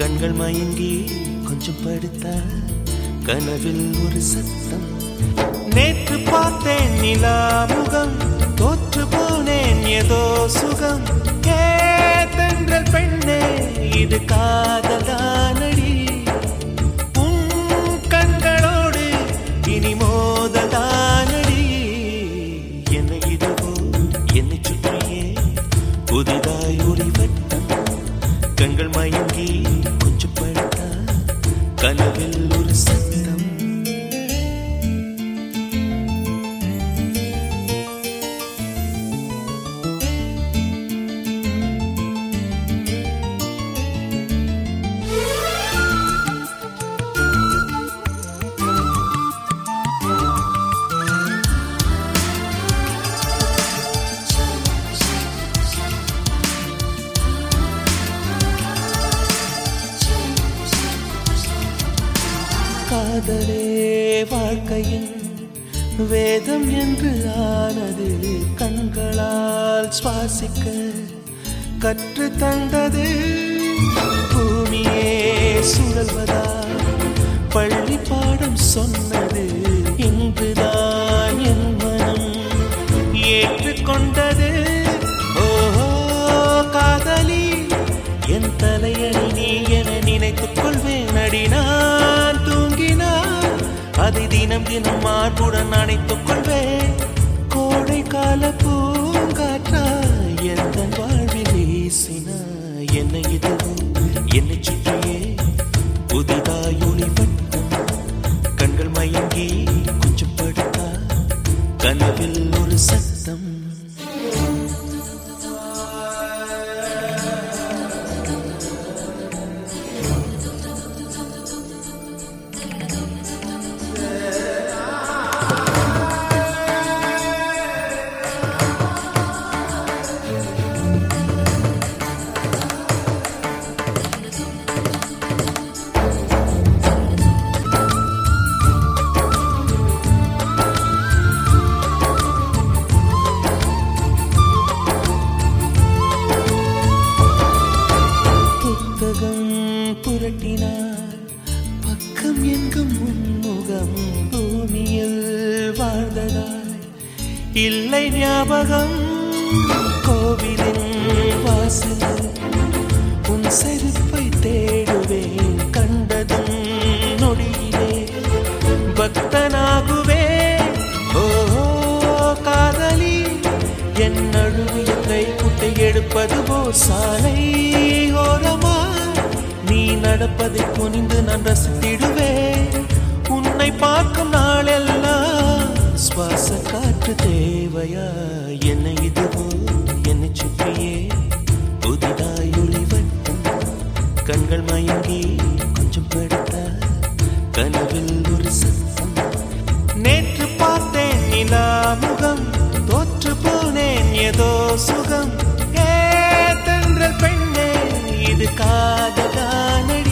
கண்கள் மயங்கி கொஞ்சம் படுத்தா கனவில் ஒரு சத்தம் நேற்று பார்த்தேன் நிலா முகம் தோற்று போனேன் ஏதோ சுகம் கேத்தென்றல் பெண்ணே இது காதலானடி உன் கண்களோடு இனி மோதலானடி என்னை இதுவோ என்னை சுற்றியே புதிதாய் ஒளி வட்டம் கண்கள் மயங்கி கொஞ்சம் படுத்தா கனவில் ஒரு சத்தம் காதலே வாழ்க்கையின் வேதம் என்று ஆனது கண்களால் சுவாசிக்க கற்று தந்தது பூமியே சுழல்வதா பள்ளி பாடம் சொன்னது இன்றுதான் என் மனம் ஏற்றுக்கொண்டது ஓஹோ காதலி என் தலையணி நீ என நினைத்துக் கொள்வேன் அடி நான் தூங்கினான் அதை தினம் தினம் மார்புடன் அணைத்துக் கொள்வேன் கோடை கால பூங்காற்றா எந்த வாழ்வில் வீசினா என்னை இதுவும் என்னை சுற்றியே புதிதாய் ஒளி வட்டம் கண்கள் மயங்கி கொஞ்சம் படுத்தா கனவில் ஒரு சத்தம் புத்தகம் புரட்டினார் பக்கம் எங்கும் உன்முகம் பூமியில் வாழ்ந்ததாய் இல்லை ஞாபகம் கோவிலின் வாசல் உன் செருப்பை தேடுவேன் கண்டதும் நொடியிலே பக்தனாகுவே ஓ காதலி என் அழுவிய கை குட்டை எடுப்பது போ சாலை ஓரமா நீ நடப்பதை குனிந்து நான் ரசித்திடுவேன் உன்னை பார்க்கும் நாளெல்லாம் சுவாச காற்று தேவையா என்னை இதுவோ என்னை சுற்றியே புதிதாய் ஒளி வட்டம் கண்கள் மயங்கி கொஞ்சம் படுத்தா கனவில் ஒரு சத்தம் நேற்று பார்த்தேன் நிலா முகம் தோற்று போனேன் ஏதோ சுகம் ஏ தென்றல் பெண்ணே இது காதலானடி